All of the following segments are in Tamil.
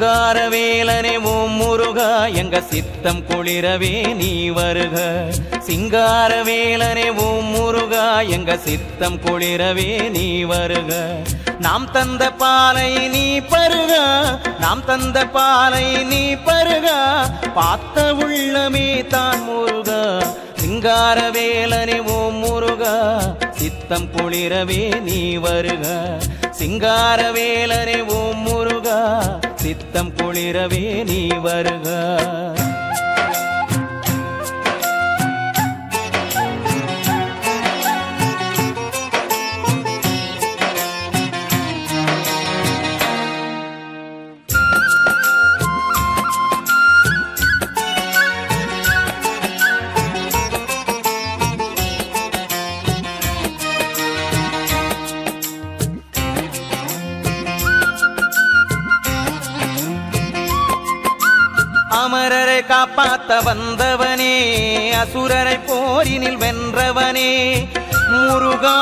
சிங்காரவேலனே ஓம் முருகா எங்க சித்தம் குளிரவே நீ வருக சிங்காரவேலனே ஓம் முருகா எங்க சித்தம் குளிரவே நீ வருக நாம் தந்த பாலை நீ பருக நாம் தந்த பாலை நீ பருக பார்த்த உள்ளமே தான் முருகா சிங்காரவேலனே ஓம் முருகா சித்தம் குளிரவே நீ வருக சிங்காரவேலனே ஓம் முருகா சித்தம் குளிரவே நீ வருக அமரரை காப்பாத்த வந்தவனே அசுரரை போரினில் வென்றவனே முருகா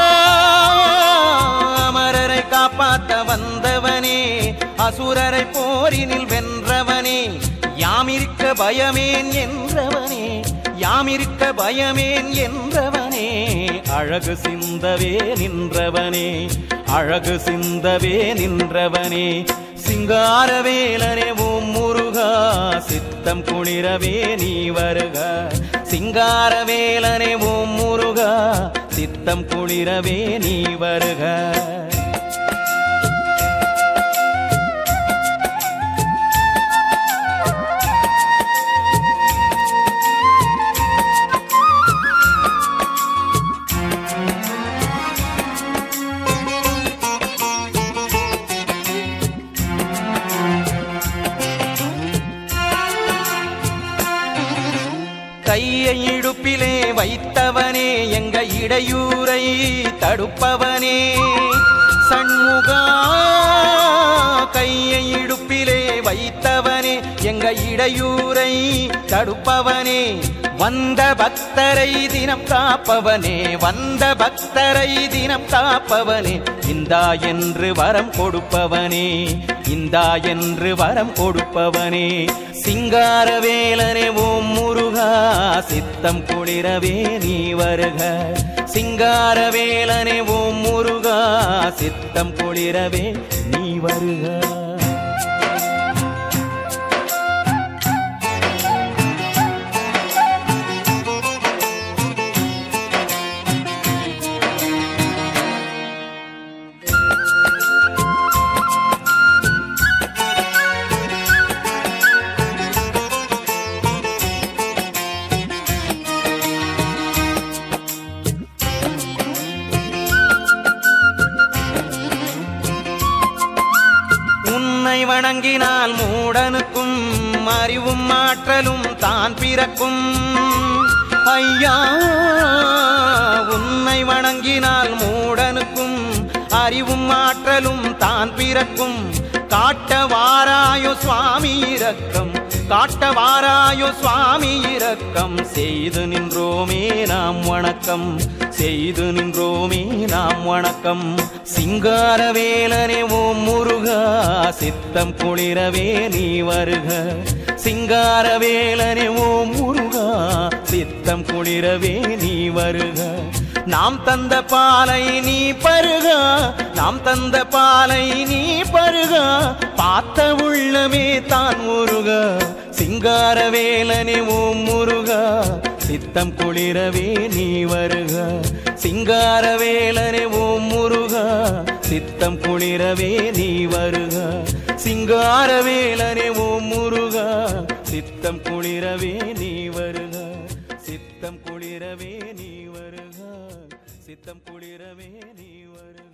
அமரரை காப்பாத்த வந்தவனே அசுரரை போரினில் வென்றவனே யாமிருக்க பயமேன் என்றவனே யாமிருக்க பயமேன் என்றவனே அழகு சிந்தவே நின்றவனே அழகு சிந்தவே நின்றவனே சிங்காரவேலனே ஓம் முருகா சித்தம் குளிரவே நீ வருக சிங்காரவேலனே ஓம் முருகா சித்தம் குளிரவே நீ வருக கையை இடுப்பிலே வைத்தவனே எங்க இடையூரை தடுப்பவனே சண்முகா கையை இடுப்பிலே வைத்தவனே எங்க இடையூரை தடுப்பவனே வந்த பக்தரை தினம் காப்பவனே வந்த பக்தரை தினம் காப்பவனே இந்தா என்று வரம் கொடுப்பவனே இந்தா என்று வரம் கொடுப்பவனே சிங்காரவேலனே ஓம் முருகா சித்தம் குளிரவே நீ வருக சிங்காரவேலனே ஓம் முருகா சித்தம் குளிரவே நீ வருக உன்னை வணங்கினால் மூடனுக்கும் அறிவும் ஆற்றலும் தான் பிறக்கும் ஐயா உன்னை வணங்கினால் மூடனுக்கும் அறிவும் ஆற்றலும் தான் பிறக்கும் காட்ட வாராயோ சுவாமி இரக்கம் காட்ட வாராயோ சுவாமி இரக்கம் செய்து நின்றோமே நாம் வணக்கம் செய்து நின்றோமே நாம் வணக்கம் சிங்காரவேலனே ஓம் முருகா சித்தம் குளிரவே நீ வருக சிங்காரவேலனே ஓம் முருகா சித்தம் குளிரவே நீ வருக நாம் தந்த பாலை நீ பருக நாம் தந்த பாலை நீ பருக பார்த்த உள்ளமே தான் முருக சிங்காரவேலனே ஓம் முருகா சித்தம் குளிரவே நீ வருக சிங்காரவேலனே ஓம் முருகா சித்தம் குளிரவே நீ வருக சிங்காரவேலனே ஓம் முருகா சித்தம் குளிரவே நீ வருக சித்தம் குளிரவே நீ வருக சித்தம் குளிரவே நீ வருக